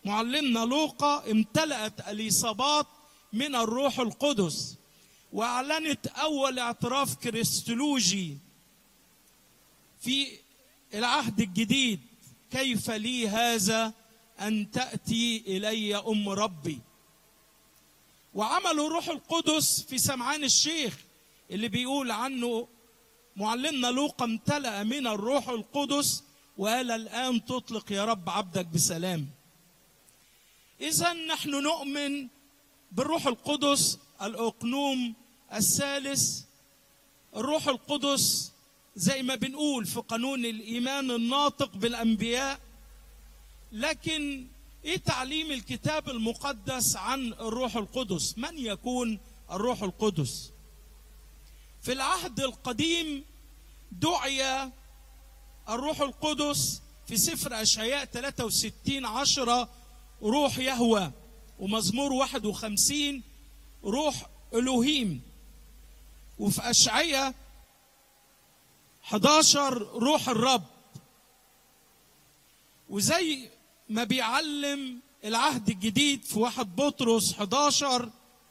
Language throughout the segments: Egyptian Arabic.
معلمنا لوقا امتلأت اليصابات من الروح القدس واعلنت اول اعتراف كريستولوجي في العهد الجديد كيف لي هذا ان تاتي الي ام ربي وعملوا الروح القدس في سمعان الشيخ اللي بيقول عنه معلمنا لوقا امتلأ من الروح القدس وقال الآن تطلق يا رب عبدك بسلام إذا نحن نؤمن بالروح القدس الأقنوم الثالث الروح القدس زي ما بنقول في قانون الإيمان الناطق بالأنبياء لكن إيه تعليم الكتاب المقدس عن الروح القدس من يكون الروح القدس في العهد القديم دعي الروح القدس في سفر أشعياء 63 عشرة روح يهوى ومزمور 51 روح ألوهيم وفي أشعياء 11 روح الرب وزي ما بيعلم العهد الجديد في واحد بطرس 11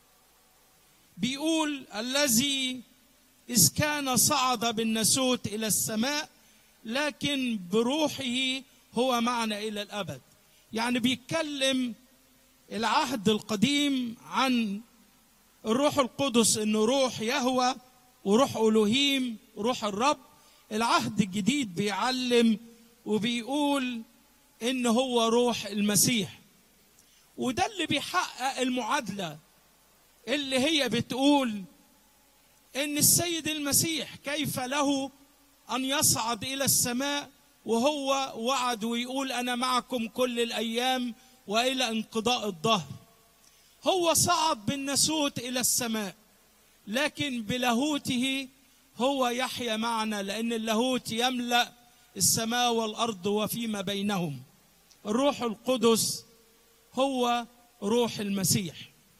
بيقول الذي إذ كان صعد بالناسوت إلى السماء لكن بروحه هو معنا إلى الأبد يعني بيتكلم العهد القديم عن الروح القدس انه روح يهوى وروح الوهيم روح الرب العهد الجديد بيعلم وبيقول ان هو روح المسيح وده اللي بيحقق المعادله اللي هي بتقول ان السيد المسيح كيف له ان يصعد الى السماء وهو وعد ويقول انا معكم كل الايام والى انقضاء الظهر هو صعد بالناسوت الى السماء لكن بلاهوته هو يحيا معنا لان اللاهوت يملا السماء والارض وفيما بينهم الروح القدس هو روح المسيح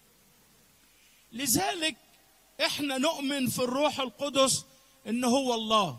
لذلك احنا نؤمن في الروح القدس ان هو الله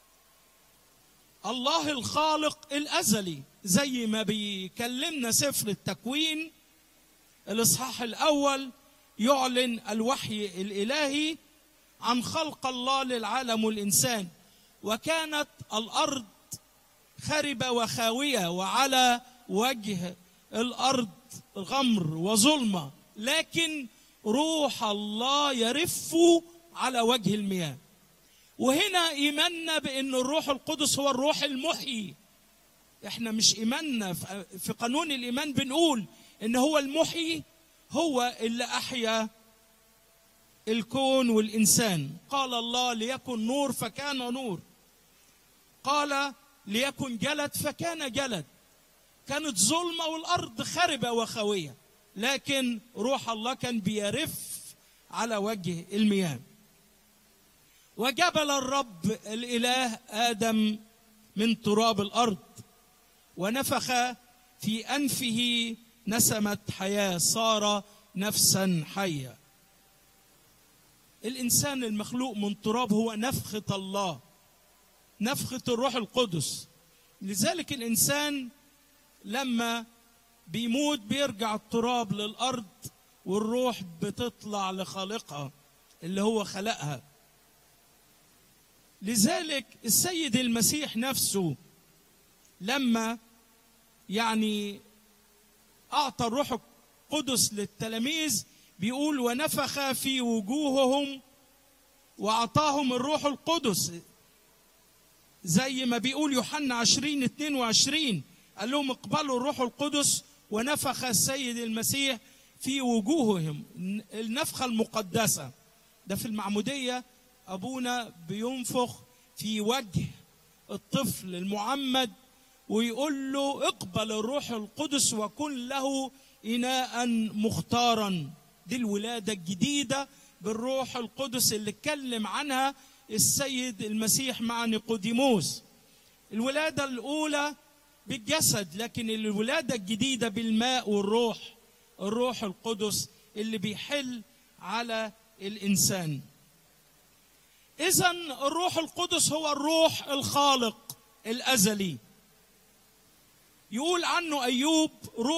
الله الخالق الازلي زي ما بيكلمنا سفر التكوين الاصحاح الاول يعلن الوحي الالهي عن خلق الله للعالم والانسان وكانت الارض خربه وخاويه وعلى وجه الارض غمر وظلمه لكن روح الله يرف على وجه المياه وهنا ايماننا بان الروح القدس هو الروح المحيي احنا مش ايماننا في قانون الايمان بنقول ان هو المحيي هو اللي احيا الكون والانسان قال الله ليكن نور فكان نور قال ليكن جلد فكان جلد كانت ظلمه والارض خربه وخاويه لكن روح الله كان بيرف على وجه المياه وجبل الرب الاله ادم من تراب الارض ونفخ في انفه نسمه حياه صار نفسا حيه الانسان المخلوق من تراب هو نفخه الله نفخه الروح القدس لذلك الانسان لما بيموت بيرجع التراب للارض والروح بتطلع لخالقها اللي هو خلقها لذلك السيد المسيح نفسه لما يعني اعطى الروح القدس للتلاميذ بيقول ونفخ في وجوههم واعطاهم الروح القدس زي ما بيقول يوحنا 20 22 قال لهم اقبلوا الروح القدس ونفخ السيد المسيح في وجوههم النفخه المقدسه ده في المعموديه ابونا بينفخ في وجه الطفل المعمد ويقول له اقبل الروح القدس وكن له اناء مختارا دي الولاده الجديده بالروح القدس اللي اتكلم عنها السيد المسيح مع نيقوديموس الولاده الاولى بالجسد لكن الولاده الجديده بالماء والروح الروح القدس اللي بيحل على الانسان اذا الروح القدس هو الروح الخالق الازلي يقول عنه ايوب روح